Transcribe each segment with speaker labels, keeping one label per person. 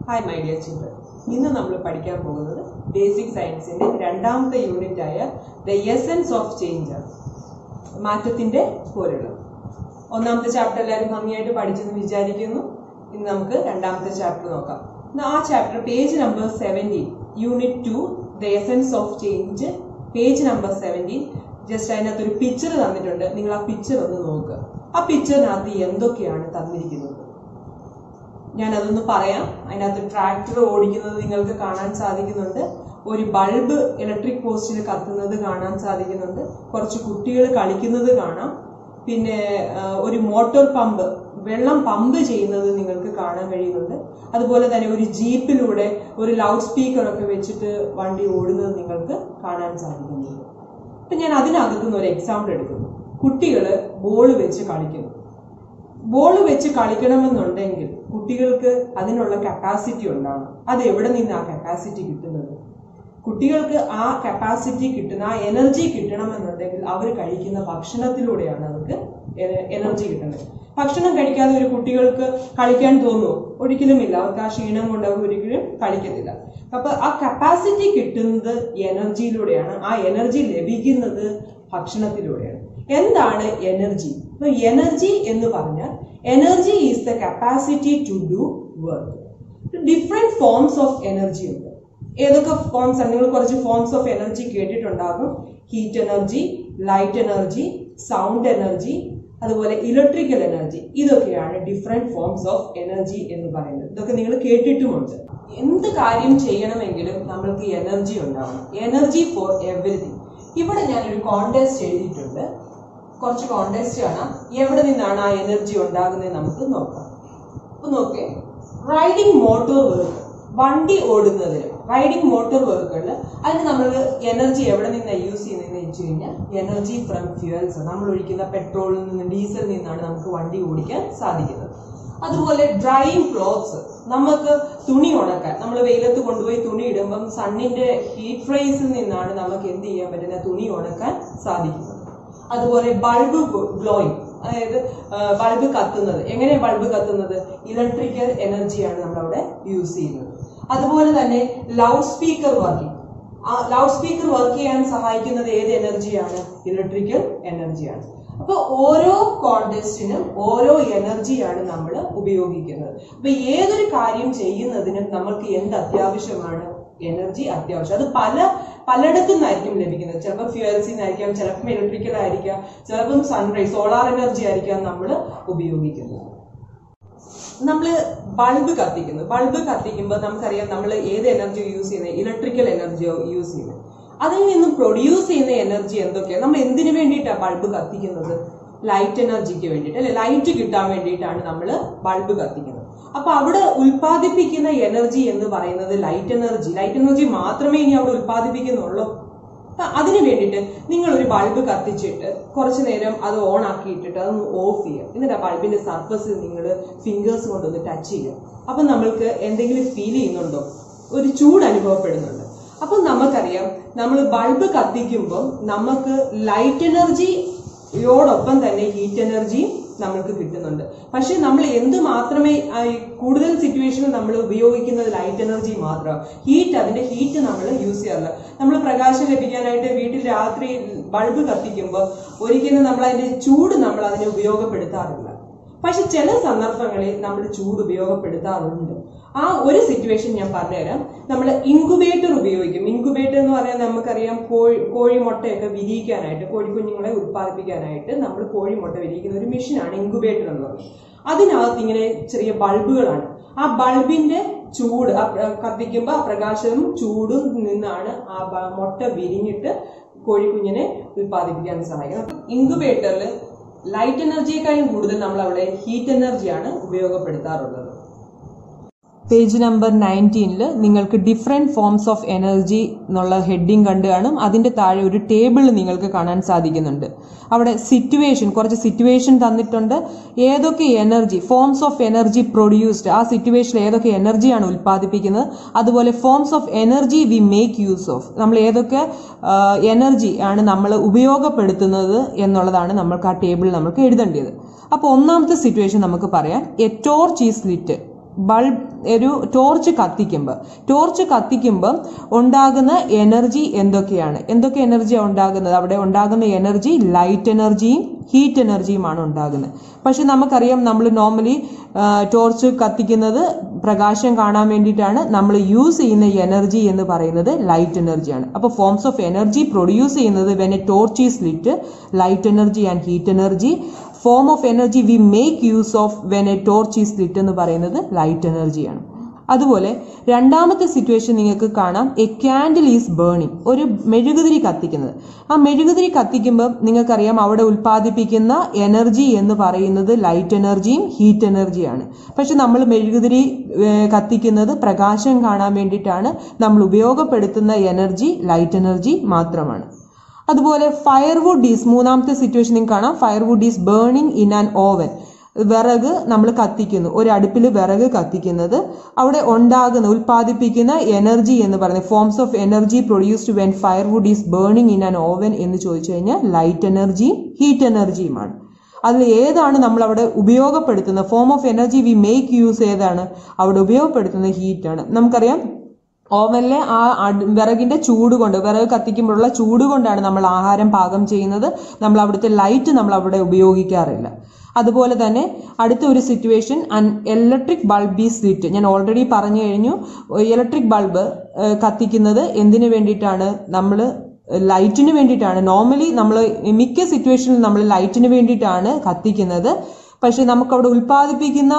Speaker 1: hi my dear children ഇന്ന് നമ്മൾ പഠിക്കാൻ പോകുന്നത് ബേസിക് സയൻസിന്റെ രണ്ടാമത്തെ യൂണിറ്റ് ആയ ദ എസൻസ് ഓഫ് ചേഞ്ച് ആണ് മാറ്റത്തിന്റെ പോലുള്ള ഒന്നാമത്തെ ചാപ്റ്റർ എല്ലാവരും ഭംഗിയായിട്ട് പഠിച്ചെന്ന് വിചാരിക്കുന്നു ഇന്ന് നമുക്ക് രണ്ടാമത്തെ ചാപ്റ്റർ നോക്കാം ഇന്ന് ആ chapter page number seventeen unit two the essence of change page number seventeen just അതിനകത്ത് ഒരു പിക്ചർ തന്നിട്ടുണ്ട് നിങ്ങൾ ആ പിക്ചർ ഒന്ന് നോക്കുക ആ പിക്ചറിനകത്ത് എന്തൊക്കെയാണ് തന്നിരിക്കുന്നത് ഞാൻ അതൊന്ന് പറയാം അതിനകത്ത് ട്രാക്ടർ ഓടിക്കുന്നത് നിങ്ങൾക്ക് കാണാൻ സാധിക്കുന്നുണ്ട് ഒരു ബൾബ് ഇലക്ട്രിക് പോസ്റ്റിൽ കത്തുന്നത് കാണാൻ സാധിക്കുന്നുണ്ട് കുറച്ച് കുട്ടികൾ കളിക്കുന്നത് കാണാം പിന്നെ ആ, ഒരു മോട്ടോർ പമ്പ് വെള്ളം പമ്പ് ചെയ്യുന്നത് നിങ്ങൾക്ക് കാണാൻ കഴിയുന്നുണ്ട് അതുപോലെ തന്നെ ഒരു ജീപ്പിലൂടെ ഒരു ലൗഡ് സ്പീക്കർ ഒക്കെ വെച്ചിട്ട് വണ്ടി ഓടുന്നത് നിങ്ങൾക്ക് കാണാൻ സാധിക്കുന്നുണ്ട് അപ്പൊ ഞാൻ അതിനകത്തുനിന്ന് ഒരു എക്സാമ്പിൾ എടുക്കുന്നു കുട്ടികൾ ബോൾ വെച്ച് കളിക്കുന്നു ബോൾ വെച്ച് കളിക്കണമെന്നുണ്ടെങ്കിൽ കുട്ടികൾക്ക് അതിനുള്ള കപ്പാസിറ്റി ഉണ്ടാവണം അത് എവിടെ നിന്ന് ആ കപ്പാസിറ്റി കിട്ടുന്നത് കുട്ടികൾക്ക് ആ കപ്പാസിറ്റി കിട്ടുന്ന ആ എനർജി കിട്ടണമെന്നുണ്ടെങ്കിൽ അവർ കഴിക്കുന്ന ഭക്ഷണത്തിലൂടെയാണ് അവർക്ക് എനർജി കിട്ടുന്നത് ഭക്ഷണം കഴിക്കാതെ ഒരു കുട്ടികൾക്ക് കളിക്കാൻ തോന്നുമോ ഒരിക്കലുമില്ല അവർക്ക് ആ ക്ഷീണം കൊണ്ട് അവർ ഒരിക്കലും കളിക്കത്തില്ല അപ്പൊ ആ കപ്പാസിറ്റി കിട്ടുന്നത് എനർജിയിലൂടെയാണ് ആ എനർജി ലഭിക്കുന്നത് ഭക്ഷണത്തിലൂടെയാണ് എന്താണ് എനർജി അപ്പൊ എനർജി എന്ന് പറഞ്ഞാൽ energy is the capacity to do work different forms of energy ഉണ്ട് ഏതൊക്കെ ഫോംസ് ആണ് നിങ്ങൾ കുറച്ച് ഫോംസ് ഓഫ് എനർജി കേട്ടിട്ടുണ്ടാകും heat energy light energy sound energy അതുപോലെ ഇലക്ട്രിക്കൽ എനർജി ഇതൊക്കെയാണ് ഡിഫറെന്റ് ഫോംസ് ഓഫ് എനർജി എന്ന് പറയുന്നത് ഇതൊക്കെ നിങ്ങൾ കേട്ടിട്ടുമുണ്ട് എന്ത് കാര്യം ചെയ്യണമെങ്കിലും നമ്മൾക്ക് എനർജി ഉണ്ടാവണം എനർജി ഫോർ എവറിഥിങ് ഇവിടെ ഞാനൊരു കോണ്ടെസ്റ്റ് എഴുതിയിട്ടുണ്ട് കുറച്ച് കോണ്ടെസ്റ്റ് കാണാം എവിടെ നിന്നാണ് ആ എനർജി ഉണ്ടാകുന്നത് നമുക്ക് നോക്കാം അപ്പൊ നോക്കേ റൈഡിങ് മോട്ടോർ വർക്ക് വണ്ടി ഓടുന്നതിന് റൈഡിങ് മോട്ടോർ വർക്കുകളിൽ അതിന് നമ്മൾ എനർജി എവിടെ നിന്നാണ് യൂസ് ചെയ്യുന്നതെന്ന് വെച്ച് കഴിഞ്ഞാൽ എനർജി ഫ്രം ഫ്യൂവൽസ് നമ്മൾ ഒഴിക്കുന്ന പെട്രോളിൽ നിന്ന് ഡീസലിൽ നിന്നാണ് നമുക്ക് വണ്ടി ഓടിക്കാൻ സാധിക്കുന്നത് അതുപോലെ ഡ്രൈയിങ് ക്ലോത്ത്സ് നമുക്ക് തുണി ഉണക്കാൻ നമ്മൾ വെയിലത്ത് കൊണ്ടുപോയി തുണി ഇടുമ്പം സണ്ണിന്റെ ഹീറ്റ് ഫ്രൈസിൽ നിന്നാണ് നമുക്ക് എന്ത് ചെയ്യാൻ പറ്റുന്ന തുണി ഉണക്കാൻ സാധിക്കുന്നത് അതുപോലെ ബൾബ് ഗ്ലോയിങ് അതായത് ബൾബ് കത്തുന്നത് എങ്ങനെ ബൾബ് കത്തുന്നത് ഇലക്ട്രിക്കൽ എനർജിയാണ് നമ്മൾ അവിടെ യൂസ് ചെയ്യുന്നത് അതുപോലെ തന്നെ ലൗഡ് സ്പീക്കർ വർക്കിംഗ് ആ ലൗഡ് സ്പീക്കർ വർക്ക് ചെയ്യാൻ സഹായിക്കുന്നത് ഏത് എനർജിയാണ് ഇലക്ട്രിക്കൽ എനർജിയാണ് അപ്പൊ ഓരോ കോണ്ടെസ്റ്റിനും ഓരോ എനർജിയാണ് നമ്മൾ ഉപയോഗിക്കുന്നത് അപ്പൊ ഏതൊരു കാര്യം ചെയ്യുന്നതിനും നമ്മൾക്ക് എന്ത് അത്യാവശ്യമാണ് എനർജി അത്യാവശ്യം അത് പല പലയിടത്തു നിന്നായിരിക്കും ലഭിക്കുന്നത് ചിലപ്പോൾ ഫ്യൂവൽസിൽ നിന്നായിരിക്കാം ചിലപ്പോൾ ഇലക്ട്രിക്കൽ ആയിരിക്കാം ചിലപ്പം സൺറൈസ് സോളാർ എനർജി ആയിരിക്കാം നമ്മൾ ഉപയോഗിക്കുന്നത് നമ്മൾ ബൾബ് കത്തിക്കുന്നു ബൾബ് കത്തിക്കുമ്പോൾ നമുക്കറിയാം നമ്മൾ ഏത് എനർജി യൂസ് ചെയ്യുന്നത് ഇലക്ട്രിക്കൽ എനർജിയോ യൂസ് ചെയ്യുന്നത് അതിൽ നിന്നും പ്രൊഡ്യൂസ് ചെയ്യുന്ന എനർജി എന്തൊക്കെയാണ് നമ്മൾ എന്തിനു വേണ്ടിയിട്ടാണ് ബൾബ് കത്തിക്കുന്നത് ലൈറ്റ് എനർജിക്ക് വേണ്ടിയിട്ട് അല്ലെ ലൈറ്റ് കിട്ടാൻ വേണ്ടിയിട്ടാണ് നമ്മൾ ബൾബ് കത്തിക്കുന്നത് അപ്പൊ അവിടെ ഉൽപ്പാദിപ്പിക്കുന്ന എനർജി എന്ന് പറയുന്നത് ലൈറ്റ് എനർജി ലൈറ്റ് എനർജി മാത്രമേ ഇനി അവിടെ ഉൽപ്പാദിപ്പിക്കുന്നുള്ളൂ അപ്പൊ അതിന് വേണ്ടിയിട്ട് നിങ്ങൾ ഒരു ബൾബ് കത്തിച്ചിട്ട് കുറച്ചു നേരം അത് ഓൺ ആക്കിയിട്ടിട്ട് അതൊന്ന് ഓഫ് ചെയ്യുക എന്നിട്ട് ആ ബൾബിന്റെ സർഫസിൽ നിങ്ങൾ ഫിംഗേഴ്സ് കൊണ്ടൊന്ന് ടച്ച് ചെയ്യുക അപ്പൊ നമ്മൾക്ക് എന്തെങ്കിലും ഫീൽ ചെയ്യുന്നുണ്ടോ ഒരു ചൂട് അനുഭവപ്പെടുന്നുണ്ട് അപ്പൊ നമുക്കറിയാം നമ്മൾ ബൾബ് കത്തിക്കുമ്പോൾ നമുക്ക് ലൈറ്റ് എനർജിയോടൊപ്പം തന്നെ ഹീറ്റ് എനർജിയും നമ്മൾക്ക് കിട്ടുന്നുണ്ട് പക്ഷെ നമ്മൾ എന്ത് മാത്രമേ ആ, ഈ കൂടുതൽ സിറ്റുവേഷനിൽ നമ്മൾ ഉപയോഗിക്കുന്നത് ലൈറ്റ് എനർജി മാത്രമാണ് ഹീറ്റ് അതിന്റെ ഹീറ്റ് നമ്മൾ യൂസ് ചെയ്യാറില്ല നമ്മൾ പ്രകാശം ലഭിക്കാനായിട്ട് വീട്ടിൽ രാത്രി ബൾബ് കത്തിക്കുമ്പോൾ ഒരിക്കലും നമ്മൾ അതിന്റെ ചൂട് നമ്മൾ അതിനെ ഉപയോഗപ്പെടുത്താറില്ല പക്ഷെ ചില സന്ദർഭങ്ങളിൽ നമ്മൾ ചൂട് ഉപയോഗപ്പെടുത്താറുണ്ട് ആ ഒരു സിറ്റുവേഷൻ ഞാൻ പറഞ്ഞുതരാം നമ്മൾ ഇൻകുബേറ്റർ ഉപയോഗിക്കും ഇൻകുബേറ്റർ എന്ന് പറഞ്ഞാൽ നമുക്കറിയാം കോഴി കോഴിമുട്ടയൊക്കെ വിരിയിക്കാനായിട്ട് കോഴിക്കുഞ്ഞുങ്ങളെ ഉത്പാദിപ്പിക്കാനായിട്ട് നമ്മൾ കോഴിമുട്ട വിരിയിക്കുന്ന ഒരു മെഷീനാണ് ഇൻകുബേറ്റർ എന്ന് പറയുന്നത് അതിനകത്ത് ഇങ്ങനെ ചെറിയ ബൾബുകളാണ് ആ ബൾബിന്റെ ചൂട് ആ പ്ര- കത്തിക്കുമ്പോൾ ആ പ്രകാശവും ചൂടും നിന്നാണ് ആ ബ- മുട്ട വിരിഞ്ഞിട്ട് കോഴിക്കുഞ്ഞിനെ ഉത്പാദിപ്പിക്കാൻ സഹായിക്കുന്നത് ഇൻകുബേറ്ററിൽ ലൈറ്റ് എനർജിയെക്കാളും കൂടുതൽ നമ്മൾ അവിടെ ഹീറ്റ് എനർജിയാണ് ഉപയോഗപ്പെടുത്താറുള്ളത് പേജ് നമ്പർ നയൻറ്റീനിൽ നിങ്ങൾക്ക് ഡിഫറെൻറ്റ് ഫോംസ് ഓഫ് എനർജി എന്നുള്ള ഹെഡിങ് കണ്ടു കാണും അതിൻ്റെ താഴെ ഒരു ടേബിൾ നിങ്ങൾക്ക് കാണാൻ സാധിക്കുന്നുണ്ട് അവിടെ സിറ്റുവേഷൻ കുറച്ച് സിറ്റുവേഷൻ തന്നിട്ടുണ്ട് ഏതൊക്കെ energy forms of energy produced ആ സിറ്റുവേഷനിൽ ഏതൊക്കെ എനർജിയാണ് ഉൽപ്പാദിപ്പിക്കുന്നത് അതുപോലെ forms of energy we make use of നമ്മൾ ഏതൊക്കെ എനർജി ആണ് നമ്മൾ ഉപയോഗപ്പെടുത്തുന്നത് എന്നുള്ളതാണ് നമ്മൾക്ക് ആ ടേബിൾ നമുക്ക് എഴുതേണ്ടത് അപ്പോൾ ഒന്നാമത്തെ സിറ്റുവേഷൻ നമുക്ക് പറയാം a torch is lit bulb ഒരു ടോർച്ച് കത്തിക്കുമ്പോൾ ടോർച്ച് കത്തിക്കുമ്പോൾ ഉണ്ടാകുന്ന എനർജി എന്തൊക്കെയാണ് എന്തൊക്കെ എനർജിയാണ് ഉണ്ടാകുന്നത് അവിടെ ഉണ്ടാകുന്ന എനർജി ലൈറ്റ് എനർജിയും ഹീറ്റ് എനർജിയുമാണ് ഉണ്ടാകുന്നത് പക്ഷെ നമുക്കറിയാം നമ്മൾ നോർമലി ടോർച്ച് കത്തിക്കുന്നത് പ്രകാശം കാണാൻ വേണ്ടിയിട്ടാണ് നമ്മൾ യൂസ് ചെയ്യുന്ന എനർജി എന്ന് പറയുന്നത് ലൈറ്റ് എനർജിയാണ് അപ്പോൾ ഫോംസ് ഓഫ് എനർജി പ്രൊഡ്യൂസ് ചെയ്യുന്നത് when a torch is lit light energy and heat energy form of energy we make use of when a torch is lit എന്ന് പറയുന്നത് ലൈറ്റ് എനർജിയാണ് അതുപോലെ രണ്ടാമത്തെ സിറ്റുവേഷൻ നിങ്ങൾക്ക് കാണാം എ ക്യാൻഡിൽ ഈസ് ബേണിംഗ് ഒരു മെഴുകുതിരി കത്തിക്കുന്നത് ആ മെഴുകുതിരി കത്തിക്കുമ്പോൾ നിങ്ങൾക്കറിയാം അവിടെ ഉൽപ്പാദിപ്പിക്കുന്ന എനർജി എന്ന് പറയുന്നത് ലൈറ്റ് എനർജിയും ഹീറ്റ് എനർജിയാണ് പക്ഷെ നമ്മൾ മെഴുകുതിരി ഏർ, കത്തിക്കുന്നത് പ്രകാശം കാണാൻ വേണ്ടിയിട്ടാണ് നമ്മൾ ഉപയോഗപ്പെടുത്തുന്ന എനർജി ലൈറ്റ് എനർജി മാത്രമാണ് അതുപോലെ ഫയർവുഡ് ഈസ് മൂന്നാമത്തെ സിറ്റുവേഷൻ നിങ്ങൾക്ക് കാണാം firewood is burning in an oven വിറക് നമ്മൾ കത്തിക്കുന്നു ഒരു അടുപ്പിൽ വിറക് കത്തിക്കുന്നത് അവിടെ ഉണ്ടാകുന്ന ഉൽപ്പാദിപ്പിക്കുന്ന എനർജി എന്ന് പറയുന്നത് forms of energy produced when firewood is burning in an oven എന്ന് ചോദിച്ചു കഴിഞ്ഞാൽ ലൈറ്റ് എനർജിയും ഹീറ്റ് എനർജിയുമാണ് അതിൽ ഏതാണ് നമ്മൾ അവിടെ ഉപയോഗപ്പെടുത്തുന്നത് form of energy we make use ഏതാണ് അവിടെ ഉപയോഗപ്പെടുത്തുന്ന ഹീറ്റാണ് നമുക്കറിയാം ഓവനിലെ ആ അട് വിറകിന്റെ ചൂട് കൊണ്ട് വിറക് കത്തിക്കുമ്പോഴുള്ള ചൂട് കൊണ്ടാണ് നമ്മൾ ആഹാരം പാകം ചെയ്യുന്നത് നമ്മൾ അവിടുത്തെ ലൈറ്റ് നമ്മൾ അവിടെ ഉപയോഗിക്കാറില്ല അതുപോലെ തന്നെ അടുത്ത ഒരു situation an electric bulb is lit ഞാൻ ഓൾറെഡി പറഞ്ഞു കഴിഞ്ഞു ഇലക്ട്രിക് ബൾബ് കത്തിക്കുന്നത് എന്തിനു വേണ്ടിയിട്ടാണ് നമ്മൾ ലൈറ്റിന് വേണ്ടിയിട്ടാണ് നോർമലി നമ്മൾ മിക്ക സിറ്റുവേഷനിലും നമ്മൾ ലൈറ്റിന് വേണ്ടിയിട്ടാണ് കത്തിക്കുന്നത് പക്ഷെ നമുക്ക് അവിടെ ഉൽപ്പാദിപ്പിക്കുന്ന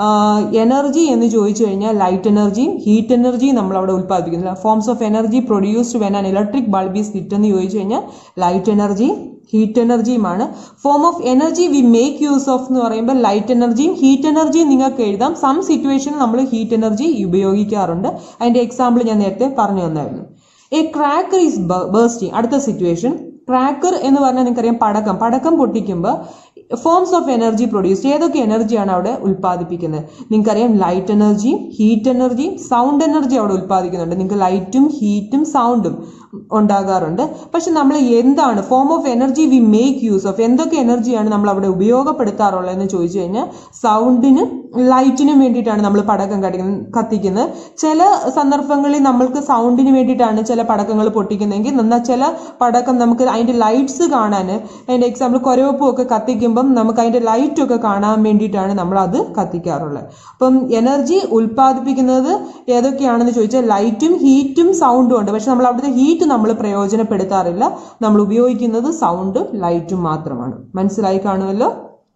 Speaker 1: എനർജി എന്ന് ചോദിച്ചു കഴിഞ്ഞാൽ ലൈറ്റ് എനർജിയും ഹീറ്റ് എനർജിയും നമ്മൾ അവിടെ ഉൽപ്പാദിപ്പിക്കുന്നില്ല forms of energy produced when an electric bulb is lit എന്ന് ചോദിച്ചു കഴിഞ്ഞാൽ ലൈറ്റ് എനർജിയും ഹീറ്റ് എനർജിയുമാണ് form of energy we make use of എന്ന് പറയുമ്പോൾ ലൈറ്റ് എനർജിയും ഹീറ്റ് എനർജിയും നിങ്ങൾക്ക് എഴുതാം സം സിറ്റുവേഷനിൽ നമ്മൾ ഹീറ്റ് എനർജി ഉപയോഗിക്കാറുണ്ട് അതിന്റെ എക്സാമ്പിൾ ഞാൻ നേരത്തെ പറഞ്ഞു തന്നായിരുന്നു എ ക്രാക്കർ ഈസ് ബേസ്റ്റിംഗ് അടുത്ത സിറ്റുവേഷൻ ക്രാക്കർ എന്ന് പറഞ്ഞാൽ നിങ്ങൾക്കറിയാം പടക്കം പടക്കം പൊട്ടിക്കുമ്പോൾ ഫോംസ് ഓഫ് എനർജി പ്രൊഡ്യൂസ് ഏതൊക്കെ എനർജിയാണ് അവിടെ ഉൽപ്പാദിപ്പിക്കുന്നത് നിങ്ങൾക്കറിയാം ലൈറ്റ് എനർജിയും ഹീറ്റ് എനർജിയും സൗണ്ട് എനർജി അവിടെ ഉൽപ്പാദിക്കുന്നുണ്ട് നിങ്ങൾക്ക് ലൈറ്റും ഹീറ്റും സൗണ്ടും ഉണ്ടാകാറുണ്ട് പക്ഷെ നമ്മൾ എന്താണ് form of energy we make use of എന്തൊക്കെ എനർജിയാണ് നമ്മൾ അവിടെ ഉപയോഗപ്പെടുത്താറുള്ളതെന്ന് ചോദിച്ചു കഴിഞ്ഞാൽ സൗണ്ടിനും ലൈറ്റിനും വേണ്ടിയിട്ടാണ് നമ്മൾ പടക്കം കടിക്കുന്നത് കത്തിക്കുന്നത് ചില സന്ദർഭങ്ങളിൽ നമ്മൾക്ക് സൗണ്ടിന് വേണ്ടിയിട്ടാണ് ചില പടക്കങ്ങൾ പൊട്ടിക്കുന്നതെങ്കിൽ എന്നാൽ ചില പടക്കം നമുക്ക് അതിന്റെ ലൈറ്റ്സ് കാണാൻ അതിന്റെ എക്സാമ്പിൾ കൊരവപ്പും ഒക്കെ കത്തിക്കുമ്പം നമുക്ക് അതിന്റെ ലൈറ്റ് ഒക്കെ കാണാൻ വേണ്ടിയിട്ടാണ് നമ്മൾ അത് കത്തിക്കാറുള്ളത് അപ്പം എനർജി ഉൽപ്പാദിപ്പിക്കുന്നത് ഏതൊക്കെയാണെന്ന് ചോദിച്ചാൽ ലൈറ്റും ഹീറ്റും സൗണ്ടും ഉണ്ട് പക്ഷെ നമ്മൾ അവിടുത്തെ ഹീറ്റ് നമ്മൾ പ്രയോജനപ്പെടുത്താറില്ല നമ്മൾ ഉപയോഗിക്കുന്നത് സൗണ്ടും ലൈറ്റും മാത്രമാണ് മനസ്സിലായി കാണുമല്ലോ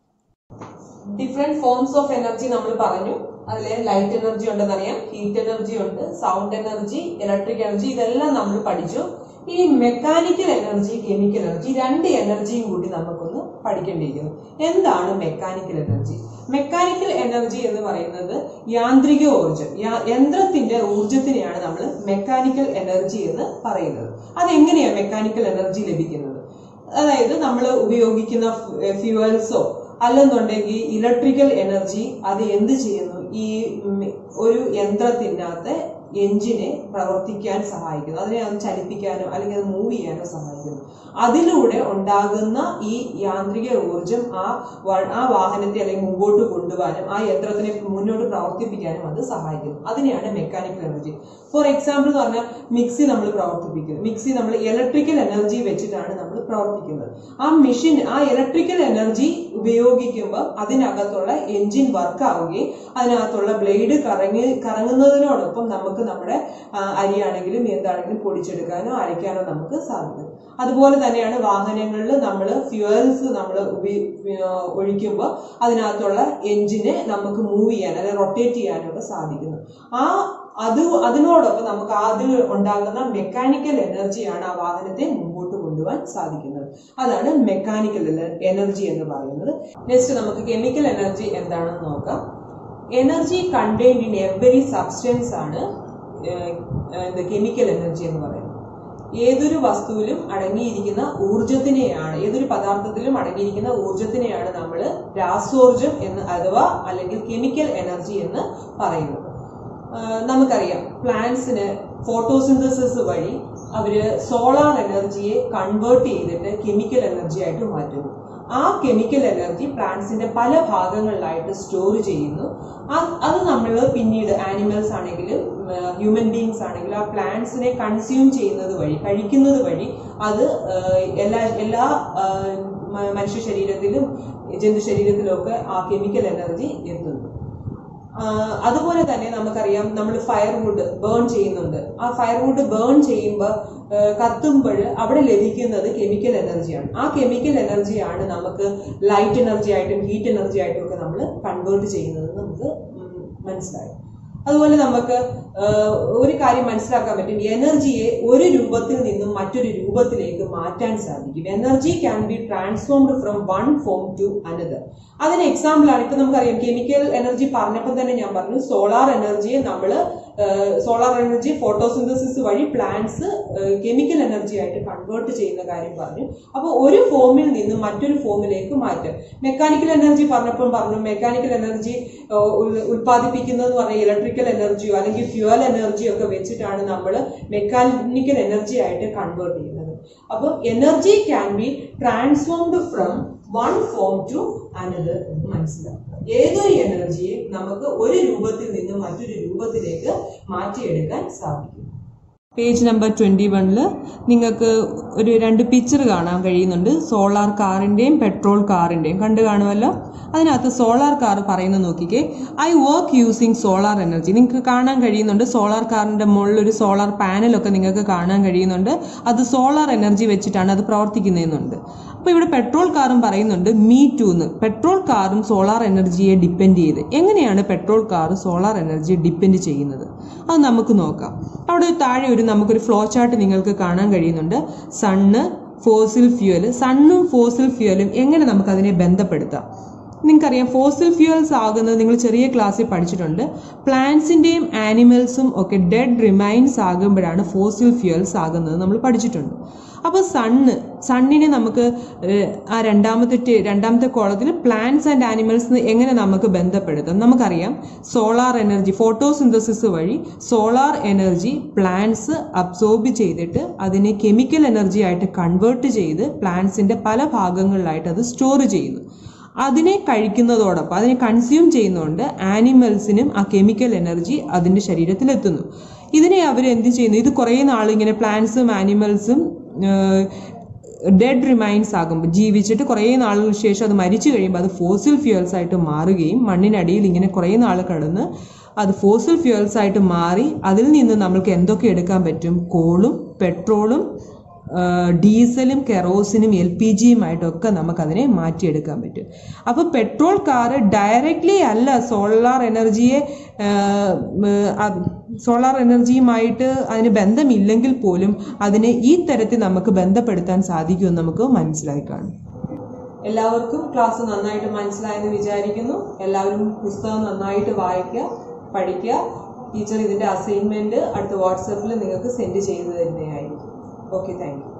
Speaker 1: ഡിഫറെന്റ് ഫോംസ് ഓഫ് എനർജി നമ്മൾ പറഞ്ഞു അതിലെ ലൈറ്റ് എനർജി ഉണ്ടെന്നറിയാം ഹീറ്റ് എനർജി ഉണ്ട് സൗണ്ട് എനർജി ഇലക്ട്രിക് എനർജി ഇതെല്ലാം നമ്മൾ പഠിച്ചു ഇനി മെക്കാനിക്കൽ എനർജി കെമിക്കൽ എനർജി രണ്ട് എനർജിയും കൂടി നമുക്കൊന്ന് പഠിക്കേണ്ടിയിരിക്കുന്നു എന്താണ് മെക്കാനിക്കൽ എനർജി മെക്കാനിക്കൽ എനർജി എന്ന് പറയുന്നത് യാന്ത്രിക ഊർജം യാ- യന്ത്രത്തിന്റെ ഊർജത്തിനെയാണ് നമ്മൾ മെക്കാനിക്കൽ എനർജി എന്ന് പറയുന്നത് അതെങ്ങനെയാണ് മെക്കാനിക്കൽ എനർജി ലഭിക്കുന്നത് അതായത് നമ്മൾ ഉപയോഗിക്കുന്ന ഫ്യൂവൽസോ അല്ലെന്നുണ്ടെങ്കിൽ ഇലക്ട്രിക്കൽ എനർജി അത് എന്ത് ചെയ്യുന്നു ഈ ഉം, ഒരു യന്ത്രത്തിനകത്ത് എഞ്ചിനെ പ്രവർത്തിക്കാൻ സഹായിക്കുന്നു അതിനെ അത് ചലിപ്പിക്കാനോ അല്ലെങ്കിൽ അത് മൂവ് ചെയ്യാനോ സഹായിക്കുന്നു അതിലൂടെ ഉണ്ടാകുന്ന ഈ യാന്ത്രിക ഊർജം ആ വ- ആ വാഹനത്തെ അല്ലെങ്കിൽ മുമ്പോട്ട് കൊണ്ടുപോകാനും ആ യന്ത്രത്തിനെ മുന്നോട്ട് പ്രവർത്തിപ്പിക്കാനും അത് സഹായിക്കുന്നു അതിനെയാണ് മെക്കാനിക്കൽ എനർജി ഫോർ എക്സാമ്പിൾ എന്ന് പറഞ്ഞാൽ മിക്സി നമ്മൾ പ്രവർത്തിപ്പിക്കുന്നു മിക്സി നമ്മൾ ഇലക്ട്രിക്കൽ എനർജി വെച്ചിട്ടാണ് നമ്മൾ പ്രവർത്തിക്കുന്നത് ആ മെഷീൻ ആ ഇലക്ട്രിക്കൽ എനർജി ഉപയോഗിക്കുമ്പോൾ അതിനകത്തുള്ള എഞ്ചിൻ വർക്ക് ആവുകയും അതിനകത്തുള്ള ബ്ലേഡ് കറങ്ങി കറങ്ങുന്നതിനോടൊപ്പം നമുക്ക് നമ്മുടെ ആ, അരിയാണെങ്കിലും എന്താണെങ്കിലും പൊടിച്ചെടുക്കാനോ അരയ്ക്കാനോ നമുക്ക് സാധിക്കും അതുപോലെ തന്നെയാണ് വാഹനങ്ങളിൽ നമ്മൾ ഫ്യൂവൽസ് നമ്മൾ ഒഴിക്കുമ്പോൾ അതിനകത്തുള്ള എഞ്ചിനെ നമുക്ക് മൂവ് ചെയ്യാൻ അല്ലെങ്കിൽ റൊട്ടേറ്റ് ചെയ്യാനൊക്കെ സാധിക്കുന്നു ആ അത് അതിനോടൊപ്പം നമുക്ക് അതിൽ ഉണ്ടാകുന്ന മെക്കാനിക്കൽ എനർജിയാണ് ആ വാഹനത്തെ മുമ്പോട്ട് കൊണ്ടുപോകാൻ സാധിക്കുന്നത് അതാണ് മെക്കാനിക്കൽ എനർജി എന്ന് പറയുന്നത് നെക്സ്റ്റ് നമുക്ക് കെമിക്കൽ എനർജി എന്താണെന്ന് നോക്കാം energy contained in every substance ആണ് കെമിക്കൽ എനർജി എന്ന് പറയുന്നത് ഏതൊരു വസ്തുവിലും അടങ്ങിയിരിക്കുന്ന ഊർജത്തിനെയാണ് ഏതൊരു പദാർത്ഥത്തിലും അടങ്ങിയിരിക്കുന്ന ഊർജത്തിനെയാണ് നമ്മൾ രാസോർജം എന്ന് അഥവാ അല്ലെങ്കിൽ കെമിക്കൽ എനർജി എന്ന് പറയുന്നത് ആ, നമുക്കറിയാം പ്ലാന്റ്സിന് ഫോട്ടോസിന്തസിസ് വഴി അവര് സോളാർ എനർജിയെ കൺവേർട്ട് ചെയ്തിട്ട് കെമിക്കൽ എനർജി ആയിട്ട് മാറ്റുന്നു ആ കെമിക്കൽ എനർജി പ്ലാന്റ്സിന്റെ പല ഭാഗങ്ങളിലായിട്ട് സ്റ്റോർ ചെയ്യുന്നു ആ- അത് നമ്മൾ പിന്നീട് ആനിമൽസ് ആണെങ്കിലും ഹ്യൂമൻ ബീങ്സ് ആണെങ്കിലും ആ പ്ലാന്റ്സിനെ കൺസ്യൂം ചെയ്യുന്നത് വഴി കഴിക്കുന്നത് വഴി അത് ഏഹ്, എല്ലാ എല്ലാ ഏഹ്, മ- മനുഷ്യ ശരീരത്തിലും ജന്തു ശരീരത്തിലും ഒക്കെ ആ കെമിക്കൽ എനർജി എത്തുന്നു ആഹ് അതുപോലെ തന്നെ നമുക്കറിയാം നമ്മൾ ഫയർവുഡ് ബേൺ ചെയ്യുന്നുണ്ട് ആ ഫയർവുഡ് ബേൺ ചെയ്യുമ്പോൾ കത്തുമ്പോൾ അവിടെ ലഭിക്കുന്നത് കെമിക്കൽ എനർജിയാണ് ആ കെമിക്കൽ എനർജിയാണ് നമുക്ക് ലൈറ്റ് എനർജി ആയിട്ടും ഹീറ്റ് എനർജി ആയിട്ടും ഒക്കെ നമ്മൾ കൺവേർട്ട് ചെയ്യുന്നത് നമുക്ക് ഉം, മനസ്സിലായി അതുപോലെ നമുക്ക് ആഹ്, ഒരു കാര്യം മനസ്സിലാക്കാൻ പറ്റും എനർജിയെ ഒരു രൂപത്തിൽ നിന്നും മറ്റൊരു രൂപത്തിലേക്ക് മാറ്റാൻ സാധിക്കും energy can be transformed from one form to another അതിന് എക്സാമ്പിൾ ആണ് ഇപ്പൊ നമുക്കറിയാം കെമിക്കൽ എനർജി പറഞ്ഞപ്പോൾ തന്നെ ഞാൻ പറഞ്ഞു സോളാർ എനർജിയെ നമ്മൾ സോളാർ എനർജി ഫോട്ടോസിന്തസിസ് വഴി പ്ലാന്റ്സ് കെമിക്കൽ എനർജി ആയിട്ട് കൺവേർട്ട് ചെയ്യുന്ന കാര്യം പറഞ്ഞു അപ്പോൾ ഒരു ഫോമിൽ നിന്നും മറ്റൊരു ഫോമിലേക്ക് മാറ്റും മെക്കാനിക്കൽ എനർജി പറഞ്ഞപ്പോൾ പറഞ്ഞു മെക്കാനിക്കൽ എനർജി ഉൽപ്പാദിപ്പിക്കുന്നത് പറഞ്ഞാൽ ഇലക്ട്രിക്കൽ എനർജിയോ അല്ലെങ്കിൽ ഫ്യൂവൽ എനർജിയോ ഒക്കെ വെച്ചിട്ടാണ് നമ്മൾ മെക്കാനിക്കൽ എനർജി ആയിട്ട് കൺവേർട്ട് ചെയ്യുന്നത് അപ്പോൾ energy can be transformed from one form to another എന്ന് മനസ്സിലാക്കുക ഏതൊരു എനർജിയെ നമുക്ക് ഒരു രൂപത്തിൽ നിന്നും മറ്റൊരു രൂപത്തിലേക്ക് മാറ്റിയെടുക്കാൻ സാധിക്കും പേജ് നമ്പർ ട്വൻറ്റി വണ്ണിൽ നിങ്ങൾക്ക് ഒരു രണ്ട് പിക്ചർ കാണാൻ കഴിയുന്നുണ്ട് സോളാർ കാറിൻ്റെയും പെട്രോൾ കാറിൻ്റെയും കണ്ടു കാണുമല്ലോ അതിനകത്ത് സോളാർ കാർ പറയുന്നത് നോക്കിക്കേ I work using solar energy നിങ്ങൾക്ക് കാണാൻ കഴിയുന്നുണ്ട് സോളാർ കാറിൻ്റെ മുകളിൽ ഒരു സോളാർ പാനലൊക്കെ നിങ്ങൾക്ക് കാണാൻ കഴിയുന്നുണ്ട് അത് സോളാർ എനർജി വെച്ചിട്ടാണ് അത് പ്രവർത്തിക്കുന്നതെന്നുണ്ട് അപ്പോൾ ഇവിടെ പെട്രോൾ കാറും പറയുന്നുണ്ട് മീ ടു എന്ന് പെട്രോൾ കാറും സോളാർ എനർജിയെ ഡിപ്പെൻഡ് ചെയ്ത് എങ്ങനെയാണ് പെട്രോൾ കാർ സോളാർ എനർജിയെ ഡിപ്പെൻഡ് ചെയ്യുന്നത് അത് നമുക്ക് നോക്കാം അവിടെ താഴെ ഒരു നമുക്കൊരു ഫ്ലോ ചാർട്ട് നിങ്ങൾക്ക് കാണാൻ കഴിയുന്നുണ്ട് സണ്ണ് ഫോസിൽ ഫ്യൂവൽ സണ്ണും ഫോസിൽ ഫ്യൂവലും എങ്ങനെ നമുക്ക് അതിനെ ബന്ധപ്പെടുത്താം നിങ്ങൾക്കറിയാം ഫോസിൽ ഫ്യൂവൽസ് ആകുന്നത് നിങ്ങൾ ചെറിയ ക്ലാസ്സിൽ പഠിച്ചിട്ടുണ്ട് പ്ലാന്റ്സിൻ്റെയും ആനിമൽസും ഒക്കെ ഡെഡ് റിമൈൻസ് ആകുമ്പോഴാണ് ഫോസിൽ ഫ്യൂവൽസ് ആകുന്നത് നമ്മൾ പഠിച്ചിട്ടുണ്ട് അപ്പോൾ സണ്ണ് സണ്ണിനെ നമുക്ക് ഏഹ്, ആ രണ്ടാമത്തെ ടെ- രണ്ടാമത്തെ കോളത്തിൽ പ്ലാന്റ്സ് ആൻഡ് ആനിമൽസ് എങ്ങനെ നമുക്ക് ബന്ധപ്പെടുത്താം നമുക്കറിയാം സോളാർ എനർജി ഫോട്ടോസിന്തസിസ് വഴി സോളാർ എനർജി പ്ലാന്റ്സ് അബ്സോർബ് ചെയ്തിട്ട് അതിനെ കെമിക്കൽ എനർജി ആയിട്ട് കൺവേർട്ട് ചെയ്ത് പ്ലാന്റ്സിന്റെ പല ഭാഗങ്ങളിലായിട്ട് അത് സ്റ്റോർ ചെയ്യുന്നു അതിനെ കഴിക്കുന്നതോടൊപ്പം അതിനെ കൺസ്യൂം ചെയ്യുന്നതുകൊണ്ട് ആനിമൽസിനും ആ കെമിക്കൽ എനർജി അതിൻ്റെ ശരീരത്തിലെത്തുന്നു ഇതിനെ അവർ എന്ത് ചെയ്യുന്നു ഇത് കുറേ നാൾ ഇങ്ങനെ പ്ലാന്റ്സും ആനിമൽസും ഡെഡ് റിമൈൻസ് ആകുമ്പോൾ ജീവിച്ചിട്ട് കുറേ നാളുകൾക്ക് ശേഷം അത് മരിച്ചു കഴിയുമ്പോൾ അത് ഫോസിൽ ഫ്യൂവൽസ് ആയിട്ട് മാറുകയും മണ്ണിനടിയിൽ ഇങ്ങനെ കുറേ നാൾ കിടന്ന് അത് ഫോസിൽ ഫ്യൂവൽസ് ആയിട്ട് മാറി അതിൽ നിന്ന് നമ്മൾക്ക് എന്തൊക്കെ എടുക്കാൻ പറ്റും കോളും പെട്രോളും ആ, ഡീസലും കെറോസിനും എൽ പി ജിയുമായിട്ടൊക്കെ നമുക്കതിനെ മാറ്റിയെടുക്കാൻ പറ്റും അപ്പോൾ പെട്രോൾ കാറ് ഡയറക്റ്റ്ലി അല്ല സോളാർ എനർജിയെ സോളാർ എനർജിയുമായിട്ട് അതിന് ബന്ധമില്ലെങ്കിൽ പോലും അതിനെ ഈ തരത്തിൽ നമുക്ക് ബന്ധപ്പെടുത്താൻ സാധിക്കുമെന്ന് നമുക്ക് മനസ്സിലായി കാണും എല്ലാവർക്കും ക്ലാസ് നന്നായിട്ട് മനസ്സിലായെന്ന് വിചാരിക്കുന്നു എല്ലാവരും പുസ്തകം നന്നായിട്ട് വായിക്കുക പഠിക്കുക ടീച്ചർ ഇതിന്റെ അസൈൻമെന്റ് അടുത്ത വാട്സപ്പിൽ നിങ്ങൾക്ക് സെൻഡ് ചെയ്തു തരുന്നതായിരിക്കും ഓക്കെ താങ്ക് യു